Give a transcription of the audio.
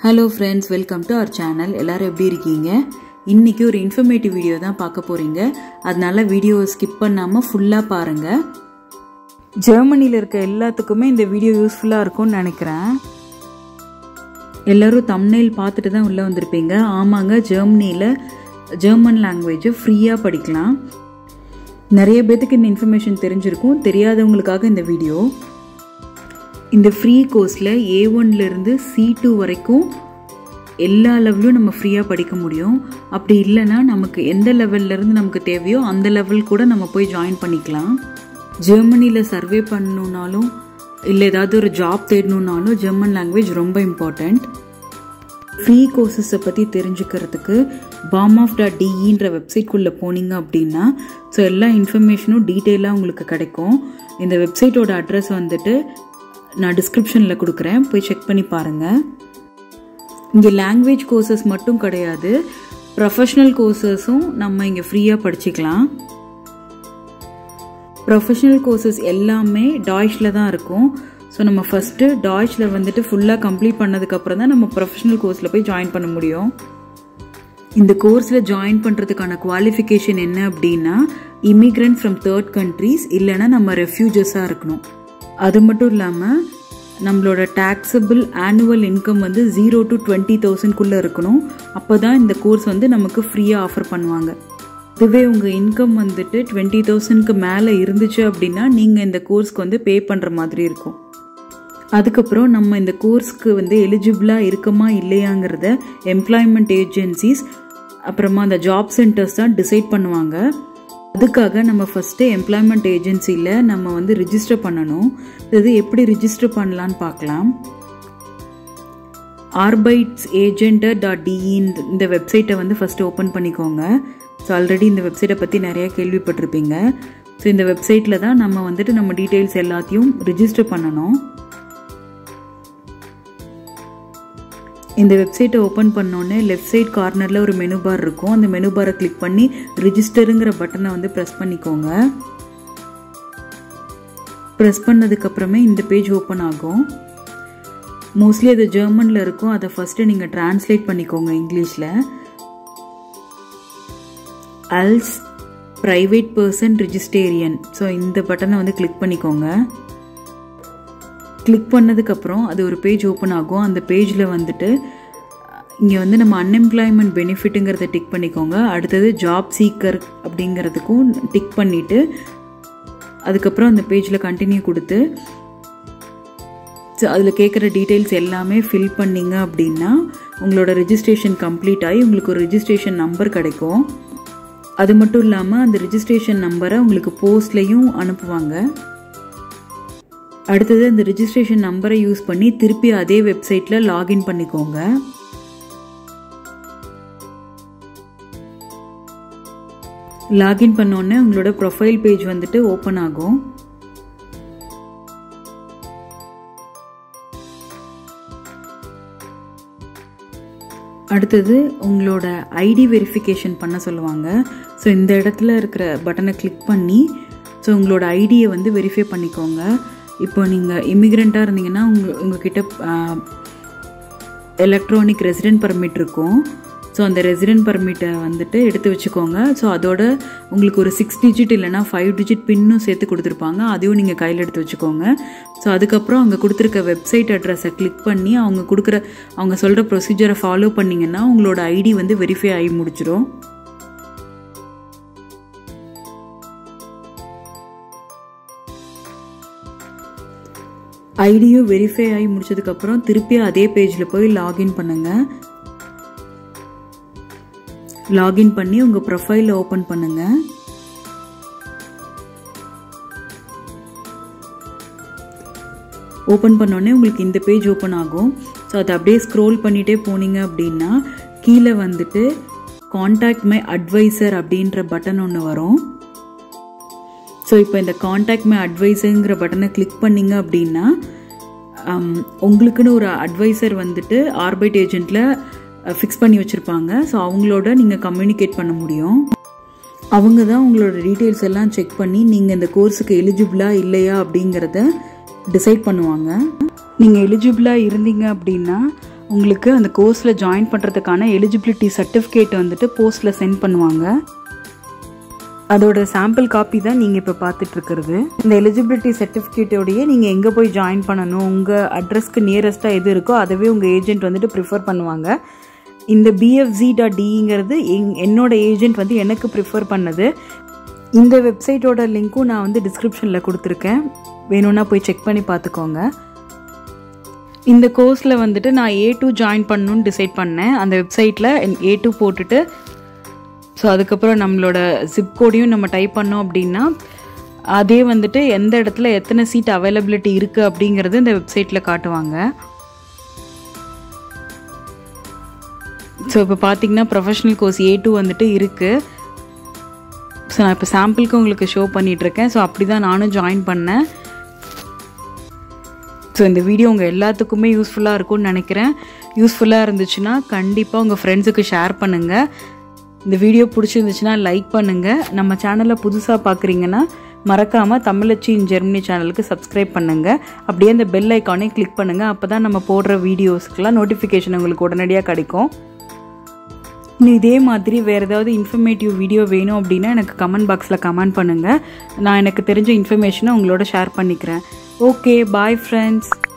hello friends welcome to our channel எல்லாரும் எப்படி இருக்கீங்க இன்னைக்கு ஒரு இன்ஃபர்மேட்டிவ் வீடியோ தான் பார்க்க போறீங்க அதனால வீடியோவை ஸ்கிப் பண்ணாமல் ஃபுல்லாக பாருங்க ஜெர்மனியில் இருக்க எல்லாத்துக்குமே இந்த வீடியோ யூஸ்ஃபுல்லாக இருக்கும்னு நினைக்கிறேன் எல்லாரும் தம்னைல் பார்த்துட்டு தான் உள்ளே வந்திருப்பீங்க ஆமாங்க ஜெர்மனியில் ஜெர்மன் லாங்குவேஜை ஃப்ரீயாக படிக்கலாம் நிறைய பேத்துக்கு இந்த இன்ஃபர்மேஷன் தெரிஞ்சிருக்கும் தெரியாதவங்களுக்காக இந்த வீடியோ இந்த ஃப்ரீ கோர்ஸில் ஏ ஒன்லேருந்து சி டூ வரைக்கும் எல்லா லெவலும் நம்ம ஃப்ரீயாக படிக்க முடியும் அப்படி இல்லைன்னா நமக்கு எந்த லெவல்லேருந்து நமக்கு தேவையோ அந்த லெவல் கூட நம்ம போய் ஜாயின் பண்ணிக்கலாம் ஜெர்மனியில் சர்வே பண்ணணுன்னாலும் இல்லை ஏதாவது ஒரு ஜாப் தேடணுன்னாலும் ஜெர்மன் லாங்குவேஜ் ரொம்ப இம்பார்ட்டண்ட் ஃப்ரீ கோர்சஸை பற்றி தெரிஞ்சுக்கிறதுக்கு பாம் ஆஃப் டாட் டிஇன்ற வெப்சைட்குள்ளே போனீங்க அப்படின்னா ஸோ எல்லா இன்ஃபர்மேஷனும் டீட்டெயிலாக உங்களுக்கு கிடைக்கும் இந்த வெப்சைட்டோட அட்ரஸ் வந்துட்டு நான் டிஸ்கிரிப்ஷனில் கொடுக்குறேன் போய் செக் பண்ணி பாருங்கள் இங்கே லாங்குவேஜ் கோர்சஸ் மட்டும் கிடையாது ப்ரொஃபஷ்னல் கோர்சஸும் நம்ம இங்கே ஃப்ரீயாக படிச்சுக்கலாம் ப்ரொஃபஷ்னல் கோர்சஸ் எல்லாமே டாய்ஷில் தான் இருக்கும் ஸோ நம்ம ஃபஸ்ட்டு டாய்ச்சில் வந்துட்டு ஃபுல்லாக கம்ப்ளீட் பண்ணதுக்கப்புறம் தான் நம்ம ப்ரொஃபஷ்னல் கோர்ஸில் போய் ஜாயின் பண்ண முடியும் இந்த கோர்ஸில் ஜாயின் பண்ணுறதுக்கான குவாலிஃபிகேஷன் என்ன அப்படின்னா இமிக்ரெண்ட் ஃப்ரம் தேர்ட் கண்ட்ரீஸ் இல்லைன்னா நம்ம ரெஃப்யூஜஸாக இருக்கணும் அது மட்டும் இல்லாமல் நம்மளோட டேக்ஸபிள் ஆனுவல் இன்கம் வந்து ஜீரோ டு டுவெண்ட்டி தௌசண்ட்குள்ளே இருக்கணும் அப்போ தான் இந்த கோர்ஸ் வந்து நமக்கு ஃப்ரீயாக ஆஃபர் பண்ணுவாங்க இதுவே உங்கள் இன்கம் வந்துட்டு டுவெண்ட்டி தௌசண்ட்க்கு மேலே இருந்துச்சு அப்படின்னா நீங்கள் இந்த கோர்ஸ்க்கு வந்து பே பண்ணுற மாதிரி இருக்கும் அதுக்கப்புறம் நம்ம இந்த கோர்ஸ்க்கு வந்து எலிஜிபிளாக இருக்கமா இல்லையாங்கிறத எம்ப்ளாய்மெண்ட் ஏஜென்சிஸ் அப்புறமா அந்த ஜாப் சென்டர்ஸ் தான் டிசைட் பண்ணுவாங்க அதுக்காக நம்ம ஃபஸ்ட்டு எம்ப்ளாய்மெண்ட் ஏஜென்சியில் நம்ம வந்து ரிஜிஸ்டர் பண்ணணும் இது எப்படி ரிஜிஸ்டர் பண்ணலான்னு பார்க்கலாம் ஆர்பைட்ஸ் ஏஜென்டர் டாட் டிஇன் இந்த வெப்சைட்டை வந்து ஃபஸ்ட்டு ஓப்பன் பண்ணிக்கோங்க ஸோ ஆல்ரெடி இந்த வெப்சைட்டை பற்றி நிறையா கேள்விப்பட்டிருப்பீங்க ஸோ இந்த வெப்சைட்டில் தான் நம்ம வந்துட்டு நம்ம டீட்டெயில்ஸ் எல்லாத்தையும் ரிஜிஸ்டர் பண்ணணும் இந்த வெப்சைட்டை ஓப்பன் பண்ணோன்னே லெஃப்ட் சைட் கார்னரில் ஒரு மெனு பார் இருக்கும் அந்த மெனு பாரை கிளிக் பண்ணி ரிஜிஸ்டருங்கிற பட்டனை வந்து ப்ரெஸ் பண்ணிக்கோங்க ப்ரெஸ் பண்ணதுக்கப்புறமே இந்த பேஜ் ஓப்பன் ஆகும் மோஸ்ட்லி அது ஜெர்மனில் இருக்கும் அதை ஃபஸ்ட்டு நீங்கள் டிரான்ஸ்லேட் பண்ணிக்கோங்க இங்கிலீஷில் அல்ஸ் ப்ரைவேட் பர்சன் ரிஜிஸ்டேரியன் ஸோ இந்த பட்டனை வந்து கிளிக் பண்ணிக்கோங்க கிளிக் பண்ணதுக்கப்புறம் அது ஒரு பேஜ் ஓப்பன் ஆகும் அந்த பேஜில் வந்துட்டு இங்கே வந்து நம்ம அன்எம்ப்ளாய்மெண்ட் பெனிஃபிட்டுங்கிறத டிக் பண்ணிக்கோங்க அடுத்தது ஜாப் சீக்கர் அப்படிங்கிறதுக்கும் டிக் பண்ணிவிட்டு அதுக்கப்புறம் அந்த பேஜில் கண்டினியூ கொடுத்து அதில் கேட்குற டீட்டெயில்ஸ் எல்லாமே ஃபில் பண்ணிங்க அப்படின்னா உங்களோட ரிஜிஸ்ட்ரேஷன் கம்ப்ளீட் ஆகி உங்களுக்கு ஒரு ரிஜிஸ்ட்ரேஷன் நம்பர் கிடைக்கும் அது மட்டும் இல்லாமல் அந்த ரிஜிஸ்ட்ரேஷன் நம்பரை உங்களுக்கு போஸ்ட்லேயும் அனுப்புவாங்க அடுத்தது அந்த ரிஜிஸ்ட்ரேஷன் நம்பரை யூஸ் பண்ணி திருப்பி அதே வெப்சைட்டில் லாகின் பண்ணிக்கோங்க லாகின் பண்ணோடனே உங்களோட ப்ரொஃபைல் பேஜ் வந்துட்டு ஓப்பன் ஆகும் அடுத்தது உங்களோட ஐடி வெரிஃபிகேஷன் பண்ண சொல்லுவாங்க ஸோ இந்த இடத்துல இருக்கிற பட்டனை கிளிக் பண்ணி ஸோ உங்களோட ஐடியை வந்து வெரிஃபை பண்ணிக்கோங்க இப்போ நீங்கள் இமிக்ரெண்ட்டாக இருந்தீங்கன்னா உங்கள் உங்ககிட்ட எலக்ட்ரானிக் ரெசிடென்ட் பர்மிட் இருக்கும் ஸோ அந்த ரெசிடென்ட் பர்மிட்டை வந்துட்டு எடுத்து வச்சுக்கோங்க ஸோ அதோட உங்களுக்கு ஒரு சிக்ஸ் டிஜிட் இல்லைனா ஃபைவ் டிஜிட் பின்னும் சேர்த்து கொடுத்துருப்பாங்க அதையும் நீங்கள் கையில் எடுத்து வச்சுக்கோங்க ஸோ அதுக்கப்புறம் அங்கே கொடுத்துருக்க வெப்சைட் அட்ரஸை கிளிக் பண்ணி அவங்க கொடுக்குற அவங்க சொல்கிற ப்ரொசீஜரை ஃபாலோ பண்ணிங்கன்னா உங்களோட ஐடி வந்து வெரிஃபை ஆகி முடிச்சிடும் ஐடியும் வெரிஃபை ஆகி முடிச்சதுக்கப்புறம் திருப்பி அதே பேஜில் போய் லாகின் பண்ணுங்கள் லாகின் பண்ணி உங்கள் ப்ரொஃபைலை ஓப்பன் பண்ணுங்கள் ஓப்பன் பண்ணோடனே உங்களுக்கு இந்த பேஜ் ஓப்பன் ஆகும் ஸோ அதை அப்படியே ஸ்க்ரோல் பண்ணிகிட்டே போனீங்க அப்படின்னா கீழே வந்துட்டு காண்டாக்ட் மை அட்வைசர் அப்படின்ற பட்டன் ஒன்று வரும் ஸோ இப்போ இந்த காண்டாக்ட் மை அட்வைஸருங்கிற பட்டனை கிளிக் பண்ணிங்க அப்படின்னா உங்களுக்குன்னு ஒரு அட்வைசர் வந்துட்டு ஆர்பைட் ஏஜென்ட்டில் ஃபிக்ஸ் பண்ணி வச்சுருப்பாங்க ஸோ அவங்களோட நீங்கள் கம்யூனிகேட் பண்ண முடியும் அவங்க தான் உங்களோட டீட்டெயில்ஸ் எல்லாம் செக் பண்ணி நீங்கள் இந்த கோர்ஸுக்கு எலிஜிபிளா இல்லையா அப்படிங்கிறத டிசைட் பண்ணுவாங்க நீங்கள் எலிஜிபிளாக இருந்தீங்க அப்படின்னா உங்களுக்கு அந்த கோர்ஸில் ஜாயின் பண்ணுறதுக்கான எலிஜிபிலிட்டி சர்டிஃபிகேட் வந்துட்டு போஸ்ட்டில் சென்ட் பண்ணுவாங்க அதோட சாம்பிள் காப்பி தான் நீங்கள் இப்போ பார்த்துட்ருக்கிறது இந்த எலிஜிபிலிட்டி சர்டிஃபிகேட்டோடையே நீங்கள் எங்கே போய் ஜாயின் பண்ணணும் உங்கள் அட்ரஸ்க்கு நியரஸ்ட்டாக எது இருக்கோ அதவே உங்கள் ஏஜென்ட் வந்துட்டு ப்ரிஃபர் பண்ணுவாங்க இந்த பிஎஃப்ஜி டாட் டிங்கிறது எங் என்னோட ஏஜென்ட் வந்து எனக்கு ப்ரிஃபர் பண்ணது இந்த வெப்சைட்டோட லிங்க்கும் நான் வந்து டிஸ்கிரிப்ஷனில் கொடுத்துருக்கேன் வேணும்னா போய் செக் பண்ணி பார்த்துக்கோங்க இந்த கோர்ஸில் வந்துட்டு நான் ஏ டூ ஜாயின் பண்ணணும்னு டிசைட் பண்ணேன் அந்த வெப்சைட்டில் ஏ டூ போட்டுட்டு ஸோ அதுக்கப்புறம் நம்மளோட ஜிப் கோடையும் நம்ம டைப் பண்ணோம் அப்படின்னா அதே வந்துட்டு எந்த இடத்துல எத்தனை சீட் அவைலபிலிட்டி இருக்குது அப்படிங்கிறது இந்த வெப்சைட்டில் காட்டுவாங்க ஸோ இப்போ பார்த்தீங்கன்னா ப்ரொஃபஷனல் கோர்ஸ் ஏ டூ வந்துட்டு இருக்குது ஸோ நான் இப்போ சாம்பிளுக்கு உங்களுக்கு ஷோ பண்ணிகிட்ருக்கேன் ஸோ அப்படி தான் நானும் ஜாயின் பண்ணேன் ஸோ இந்த வீடியோ உங்கள் எல்லாத்துக்குமே யூஸ்ஃபுல்லாக இருக்கும்னு நினைக்கிறேன் யூஸ்ஃபுல்லாக இருந்துச்சுன்னா கண்டிப்பாக உங்கள் ஃப்ரெண்ட்ஸுக்கு ஷேர் பண்ணுங்கள் இந்த வீடியோ பிடிச்சிருந்துச்சுன்னா லைக் பண்ணுங்கள் நம்ம சேனலை புதுசாக பார்க்குறீங்கன்னா மறக்காமல் தமிழச்சி இன் ஜெர்மனி சேனலுக்கு சப்ஸ்கிரைப் பண்ணுங்கள் அப்படியே அந்த பெல் ஐக்கானே கிளிக் பண்ணுங்கள் அப்போ தான் நம்ம போடுற வீடியோஸ்க்கெலாம் நோட்டிஃபிகேஷன் உங்களுக்கு உடனடியாக கிடைக்கும் இன்னும் இதே மாதிரி வேறு ஏதாவது இன்ஃபர்மேட்டிவ் வீடியோ வேணும் அப்படின்னா எனக்கு கமெண்ட் பாக்ஸில் கமெண்ட் பண்ணுங்கள் நான் எனக்கு தெரிஞ்ச இன்ஃபர்மேஷனை உங்களோட ஷேர் பண்ணிக்கிறேன் ஓகே பாய் ஃப்ரெண்ட்ஸ்